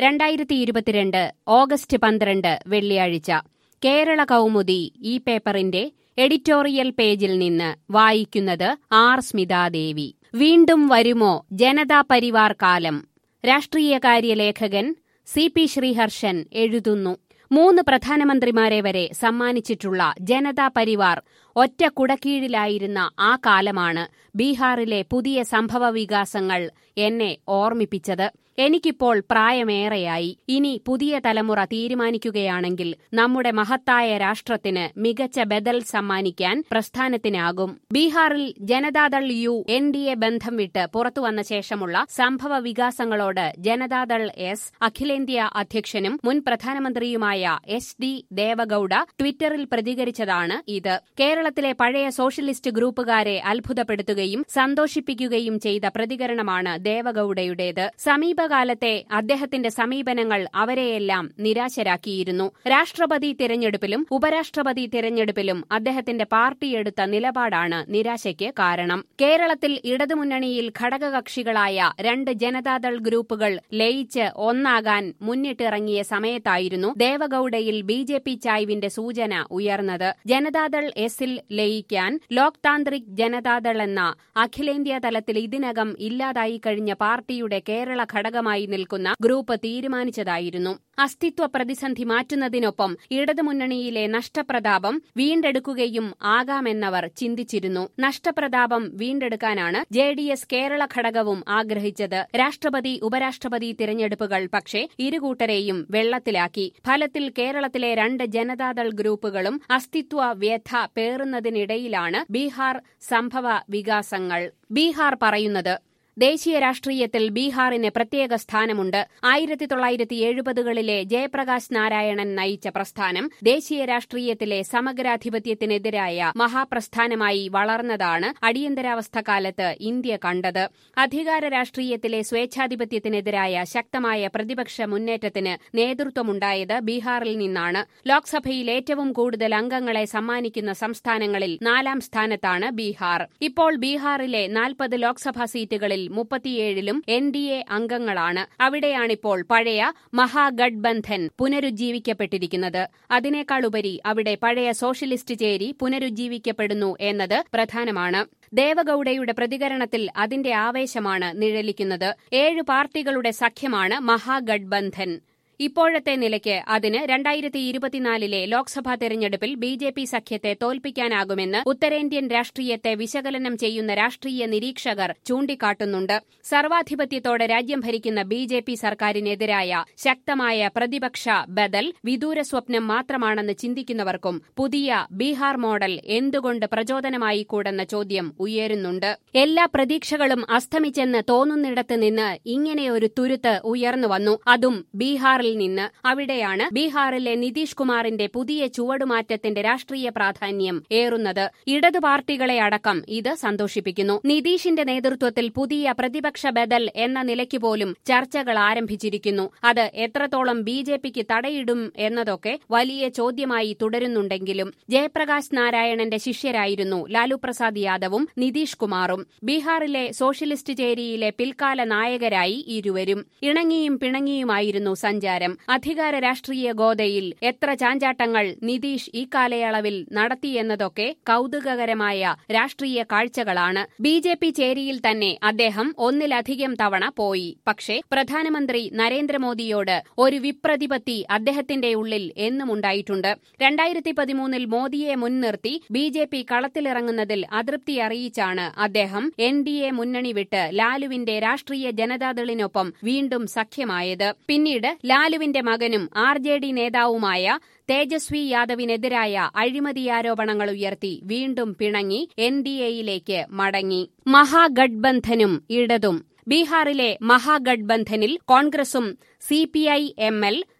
രണ്ടായിരത്തി ഇരുപത്തിരണ്ട് ഓഗസ്റ്റ് പന്ത്രണ്ട് വെള്ളിയാഴ്ച കേരള കൗമുദി ഈ പേപ്പറിന്റെ എഡിറ്റോറിയൽ പേജിൽ നിന്ന് വായിക്കുന്നത് ആർ സ്മിതാദേവി വീണ്ടും വരുമോ ജനതാ പരിവാർ കാലം രാഷ്ട്രീയകാര്യ ലേഖകൻ സി പി ശ്രീഹർഷൻ എഴുതുന്നു മൂന്ന് പ്രധാനമന്ത്രിമാരെ വരെ സമ്മാനിച്ചിട്ടുള്ള ജനതാ പരിവാർ ഒറ്റ കുടക്കീഴിലായിരുന്ന ആ കാലമാണ് ബീഹാറിലെ പുതിയ സംഭവ വികാസങ്ങൾ എന്നെ ഓർമ്മിപ്പിച്ചത് എനിക്കിപ്പോൾ പ്രായമേറെയായി ഇനി പുതിയ തലമുറ തീരുമാനിക്കുകയാണെങ്കിൽ നമ്മുടെ മഹത്തായ രാഷ്ട്രത്തിന് മികച്ച ബദൽ സമ്മാനിക്കാൻ പ്രസ്ഥാനത്തിനാകും ബീഹാറിൽ Janata Dal U N D A ബന്ധം വിട്ട് പുറത്തുവന്ന ശേഷമുള്ള സംഭവ വികാസങ്ങളോട് ജനതാദൾ എസ് അഖിലേന്ത്യാ അധ്യക്ഷനും മുൻ പ്രധാനമന്ത്രിയുമായ എസ് ഡി ദേവഗൌഡ ട്വിറ്ററിൽ പ്രതികരിച്ചതാണ് ഇത് കേരളത്തിലെ പഴയ സോഷ്യലിസ്റ്റ് ഗ്രൂപ്പുകാരെ അത്ഭുതപ്പെടുത്തുകയും സന്തോഷിപ്പിക്കുകയും ചെയ്ത പ്രതികരണമാണ് ദേവഗൌഡയുടേത് സമീപകാലത്തെ അദ്ദേഹത്തിന്റെ സമീപനങ്ങൾ അവരെയെല്ലാം നിരാശരാക്കിയിരുന്നു രാഷ്ട്രപതി തിരഞ്ഞെടുപ്പിലും ഉപരാഷ്ട്രപതി തിരഞ്ഞെടുപ്പിലും അദ്ദേഹത്തിന്റെ പാർട്ടി എടുത്ത നിലപാടാണ് നിരാശയ്ക്ക് കാരണം കേരളത്തിൽ ഇടതുമുന്നണിയിൽ ഘടകകക്ഷികളായ രണ്ട് ജനതാദൾ ഗ്രൂപ്പുകൾ ലയിച്ച് ഒന്നാകാൻ മുന്നിട്ടിറങ്ങിയ സമയത്തായിരുന്നു ദേവഗൌഡയിൽ ബി ജെ പി ചായ്വിന്റെ സൂചന ഉയർന്നത് ജനതാദൾ എസിൽ ലയിക്കാൻ ലോക് താന്ത്രിക് ജനതാദൾ എന്ന അഖിലേന്ത്യാ തലത്തിൽ ഇതിനകം ഇല്ലാതായി കഴിഞ്ഞ പാർട്ടിയുടെ കേരള ഘടകമായി നിൽക്കുന്ന ഗ്രൂപ്പ് തീരുമാനിച്ചതായിരുന്നു അസ്തിത്വ പ്രതിസന്ധി മാറ്റുന്നതിനൊപ്പം ഇടതുമുന്നണിയിലെ നഷ്ടപ്രതാപം വീണ്ടെടുക്കുകയും ആകാമെന്നവർ ചിന്തിച്ചിരുന്നു നഷ്ടപ്രതാപം വീണ്ടെടുക്കാനാണ് ജെ ഡി എസ് കേരള ഘടകവും ആഗ്രഹിച്ചത് രാഷ്ട്രപതി ഉപരാഷ്ട്രപതി തിരഞ്ഞെടുപ്പുകൾ പക്ഷേ ഇരുകൂട്ടരെയും വെള്ളത്തിലാക്കി ഫലത്തിൽ കേരളത്തിലെ രണ്ട് ജനതാദൾ ഗ്രൂപ്പുകളും അസ്തിത്വ വ്യഥ പേറുന്നതിനിടയിലാണ് ബീഹാർ സംഭവ വികാസങ്ങൾ ബീഹാർ പറയുന്നത് ദേശീയ രാഷ്ട്രീയത്തിൽ ബീഹാറിന് പ്രത്യേക സ്ഥാനമുണ്ട് ആയിരത്തി തൊള്ളായിരത്തി എഴുപതുകളിലെ ജയപ്രകാശ് നാരായണൻ നയിച്ച പ്രസ്ഥാനം ദേശീയ രാഷ്ട്രീയത്തിലെ സമഗ്രാധിപത്യത്തിനെതിരായ മഹാപ്രസ്ഥാനമായി വളർന്നതാണ് അടിയന്തരാവസ്ഥ കാലത്ത് ഇന്ത്യ കണ്ടത് അധികാര രാഷ്ട്രീയത്തിലെ സ്വേച്ഛാധിപത്യത്തിനെതിരായ ശക്തമായ പ്രതിപക്ഷ മുന്നേറ്റത്തിന് നേതൃത്വമുണ്ടായത് ബീഹാറിൽ നിന്നാണ് ലോക്സഭയിൽ ഏറ്റവും കൂടുതൽ അംഗങ്ങളെ സമ്മാനിക്കുന്ന സംസ്ഥാനങ്ങളിൽ നാലാം സ്ഥാനത്താണ് ബീഹാർ ഇപ്പോൾ ബീഹാറിലെ നാൽപ്പത് ലോക്സഭാ സീറ്റുകളിൽ മുപ്പത്തിയേഴിലും എൻ ഡി എ അംഗങ്ങളാണ് അവിടെയാണിപ്പോൾ പഴയ മഹാഗഡ്ബന്ധൻ പുനരുജ്ജീവിക്കപ്പെട്ടിരിക്കുന്നത് അതിനേക്കാളുപരി അവിടെ പഴയ സോഷ്യലിസ്റ്റ് ചേരി പുനരുജ്ജീവിക്കപ്പെടുന്നു എന്നത് പ്രധാനമാണ് ദേവഗൌഡയുടെ പ്രതികരണത്തിൽ അതിന്റെ ആവേശമാണ് നിഴലിക്കുന്നത് ഏഴ് പാർട്ടികളുടെ സഖ്യമാണ് മഹാഗഡ്ബന്ധൻ ഇപ്പോഴത്തെ നിലയ്ക്ക് അതിന് രണ്ടായിരത്തി ഇരുപത്തിനാലിലെ ലോക്സഭാ തെരഞ്ഞെടുപ്പിൽ ബി ജെ പി സഖ്യത്തെ തോൽപ്പിക്കാനാകുമെന്ന് ഉത്തരേന്ത്യൻ രാഷ്ട്രീയത്തെ വിശകലനം ചെയ്യുന്ന രാഷ്ട്രീയ നിരീക്ഷകർ ചൂണ്ടിക്കാട്ടുന്നുണ്ട് സർവാധിപത്യത്തോടെ രാജ്യം ഭരിക്കുന്ന ബി ജെ പി സർക്കാരിനെതിരായ ശക്തമായ പ്രതിപക്ഷ ബദൽ വിദൂര സ്വപ്നം മാത്രമാണെന്ന് ചിന്തിക്കുന്നവർക്കും പുതിയ ബീഹാർ മോഡൽ എന്തുകൊണ്ട് പ്രചോദനമായി കൂടെന്ന ചോദ്യം ഉയരുന്നുണ്ട് എല്ലാ പ്രതീക്ഷകളും അസ്തമിച്ചെന്ന് തോന്നുന്നിടത്ത് നിന്ന് ഇങ്ങനെയൊരു തുരുത്ത് ഉയർന്നു വന്നു അതും ബീഹാറിൽ നിന്ന് അവിടെയാണ് ബീഹാറിലെ നിതീഷ് കുമാറിന്റെ പുതിയ ചുവടുമാറ്റത്തിന്റെ രാഷ്ട്രീയ പ്രാധാന്യം ഏറുന്നത് ഇടതു പാർട്ടികളെ അടക്കം ഇത് സന്തോഷിപ്പിക്കുന്നു നിതീഷിന്റെ നേതൃത്വത്തിൽ പുതിയ പ്രതിപക്ഷ ബദൽ എന്ന നിലയ്ക്ക് പോലും ചർച്ചകൾ ആരംഭിച്ചിരിക്കുന്നു അത് എത്രത്തോളം ബി ജെ പിക്ക് തടയിടും എന്നതൊക്കെ വലിയ ചോദ്യമായി തുടരുന്നുണ്ടെങ്കിലും ജയപ്രകാശ് നാരായണന്റെ ശിഷ്യരായിരുന്നു ലാലു പ്രസാദ് യാദവും നിതീഷ് കുമാറും ബീഹാറിലെ സോഷ്യലിസ്റ്റ് ചേരിയിലെ പിൽക്കാല നായകരായി ഇരുവരും ഇണങ്ങിയും പിണങ്ങിയുമായിരുന്നു സഞ്ചാരം അധികാര രാഷ്ട്രീയ ഗോതയിൽ എത്ര ചാഞ്ചാട്ടങ്ങൾ നിതീഷ് ഈ കാലയളവിൽ നടത്തിയെന്നതൊക്കെ കൌതുകകരമായ രാഷ്ട്രീയ കാഴ്ചകളാണ് ബി ജെ പി ചേരിയിൽ തന്നെ അദ്ദേഹം ഒന്നിലധികം തവണ പോയി പക്ഷേ പ്രധാനമന്ത്രി നരേന്ദ്രമോദിയോട് ഒരു വിപ്രതിപത്തി അദ്ദേഹത്തിന്റെ ഉള്ളിൽ എന്നുമുണ്ടായിട്ടുണ്ട് രണ്ടായിരത്തി പതിമൂന്നിൽ മോദിയെ മുൻനിർത്തി ബി ജെ പി കളത്തിലിറങ്ങുന്നതിൽ അതൃപ്തി അറിയിച്ചാണ് അദ്ദേഹം എൻ ഡി എ മുന്നണി വിട്ട് ലാലുവിന്റെ രാഷ്ട്രീയ ജനതാദളിനൊപ്പം വീണ്ടും സഖ്യമായത് പിന്നീട് ലാലുവിന്റെ മകനും ആർ ജെ ഡി നേതാവുമായ തേജസ്വി യാദവിനെതിരായ അഴിമതിയാരോപണങ്ങൾ ഉയർത്തി വീണ്ടും പിണങ്ങി എൻ ഡി എയിലേക്ക് മടങ്ങി മഹാഗഡ്ബന്ധനും ഇടതും ബീഹാറിലെ മഹാഗഡ്ബന്ധനിൽ കോൺഗ്രസും C P I M L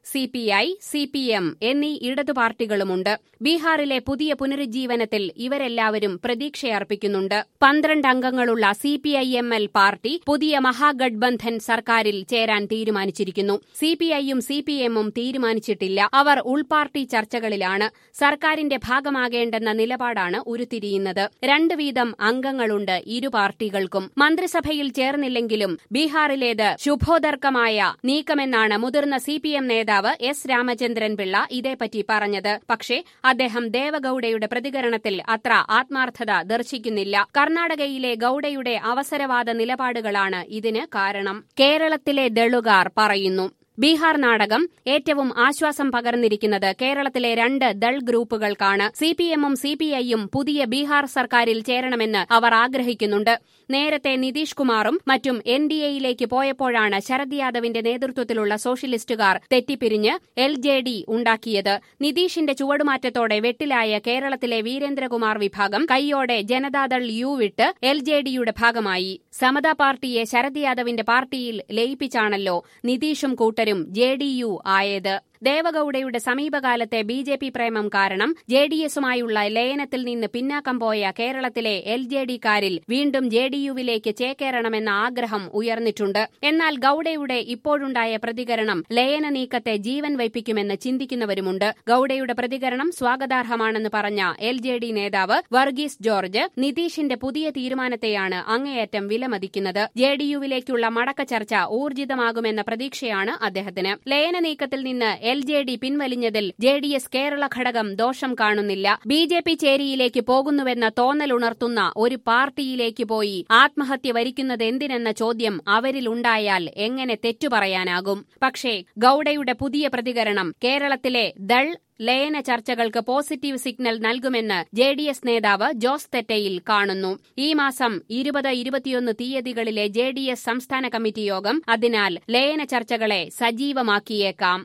C P I C P M എന്നീ ഇടതു പാർട്ടികളുമുണ്ട് ബീഹാറിലെ പുതിയ പുനരുജ്ജീവനത്തിൽ ഇവരെല്ലാവരും പ്രതീക്ഷയർപ്പിക്കുന്നുണ്ട് പന്ത്രണ്ട് അംഗങ്ങളുള്ള C P I M L party പുതിയ മഹാഗഡ്ബന്ധൻ സർക്കാരിൽ ചേരാൻ തീരുമാനിച്ചിരിക്കുന്നു സി പി ഐയും സി പി എമ്മും തീരുമാനിച്ചിട്ടില്ല അവർ ഉൾപാർട്ടി ചർച്ചകളിലാണ് സർക്കാരിന്റെ ഭാഗമാകേണ്ടെന്ന നിലപാടാണ് ഉരുത്തിരിയുന്നത് രണ്ടു വീതം അംഗങ്ങളുണ്ട് ഇരു പാർട്ടികൾക്കും മന്ത്രിസഭയിൽ ചേർന്നില്ലെങ്കിലും ബീഹാറിലേത് ശുഭോദർക്കമായ നീക്കമെന്നാണ് മുതിർന്ന സി പി എം നേതാവ് എസ് രാമചന്ദ്രൻ പിള്ള ഇതേപ്പറ്റി പറഞ്ഞത് പക്ഷേ അദ്ദേഹം ദേവഗൌഡയുടെ പ്രതികരണത്തിൽ അത്ര ആത്മാർത്ഥത ദർശിക്കുന്നില്ല കർണാടകയിലെ ഗൌഡയുടെ അവസരവാദ നിലപാടുകളാണ് ഇതിന് കാരണം കേരളത്തിലെ ദളുകാർ പറയുന്നു ബീഹാർ നാടകം ഏറ്റവും ആശ്വാസം പകർന്നിരിക്കുന്നത് കേരളത്തിലെ രണ്ട് ദൾ ഗ്രൂപ്പുകൾക്കാണ് സിപിഎമ്മും സിപിഐയും പുതിയ ബീഹാർ സർക്കാരിൽ ചേരണമെന്ന് അവർ ആഗ്രഹിക്കുന്നുണ്ട് നേരത്തെ നിതീഷ് കുമാറും മറ്റും എൻ ഡി എയിലേക്ക് പോയപ്പോഴാണ് ശരദ് യാദവിന്റെ നേതൃത്വത്തിലുള്ള സോഷ്യലിസ്റ്റുകാർ തെറ്റിപ്പിരിഞ്ഞ് എൽ ജെ ഡി ഉണ്ടാക്കിയത് നിതീഷിന്റെ ചുവടുമാറ്റത്തോടെ വെട്ടിലായ കേരളത്തിലെ വീരേന്ദ്രകുമാർ വിഭാഗം കൈയോടെ ജനതാദൾ യു വിട്ട് എൽ ജെ ഡിയുടെ ഭാഗമായി സമതാ പാർട്ടിയെ ശരദ് യാദവിന്റെ പാർട്ടിയിൽ ലയിപ്പിച്ചാണല്ലോ നിതീഷും കൂട്ടരും ജെ ഡി യു ആയത് ദേവഗൌഡയുടെ സമീപകാലത്തെ ബി ജെ പി പ്രേമം കാരണം ജെ ഡി എസുമായുള്ള ലയനത്തിൽ നിന്ന് പിന്നാക്കം പോയ കേരളത്തിലെ എൽ ജെ ഡിക്കാരിൽ വീണ്ടും ജെ ഡി യുവിലേക്ക് ചേക്കേറണമെന്ന ആഗ്രഹം ഉയർന്നിട്ടുണ്ട് എന്നാൽ ഗൌഡയുടെ ഇപ്പോഴുണ്ടായ പ്രതികരണം ലയന നീക്കത്തെ ജീവൻ വയ്പ്പിക്കുമെന്ന് ചിന്തിക്കുന്നവരുമുണ്ട് ഗൌഡയുടെ പ്രതികരണം സ്വാഗതാർഹമാണെന്ന് പറഞ്ഞ എൽ ജെ ഡി നേതാവ് വർഗീസ് ജോർജ് നിതീഷിന്റെ പുതിയ തീരുമാനത്തെയാണ് അങ്ങേയറ്റം വിലമതിക്കുന്നത് ജെ ഡി യുവിലേക്കുള്ള മടക്ക ചർച്ച ഊർജിതമാകുമെന്ന പ്രതീക്ഷയാണ് അദ്ദേഹത്തിന് ലയന നീക്കത്തിൽ നിന്ന് എൽ ജെ ഡി പിൻവലിഞ്ഞതിൽ ജെ ഡി എസ് കേരള ഘടകം ദോഷം കാണുന്നില്ല ബി ജെ പി ചേരിയിലേക്ക് പോകുന്നുവെന്ന തോന്നലുണർത്തുന്ന ഒരു പാർട്ടിയിലേക്ക് പോയി ആത്മഹത്യ വരിക്കുന്നതെന്തിനെന്ന ചോദ്യം അവരിലുണ്ടായാൽ എങ്ങനെ തെറ്റുപറയാനാകും പക്ഷേ ഗൌഡയുടെ പുതിയ പ്രതികരണം കേരളത്തിലെ ദൾ ലയന ചർച്ചകൾക്ക് പോസിറ്റീവ് സിഗ്നൽ നൽകുമെന്ന് ജെ ഡി എസ് നേതാവ് ജോസ് തെറ്റയിൽ കാണുന്നു ഈ മാസം ഇരുപത് ഇരുപത്തിയൊന്ന് തീയതികളിലെ ജെ ഡി എസ് സംസ്ഥാന കമ്മിറ്റി യോഗം അതിനാൽ ലയന ചർച്ചകളെ സജീവമാക്കിയേക്കാം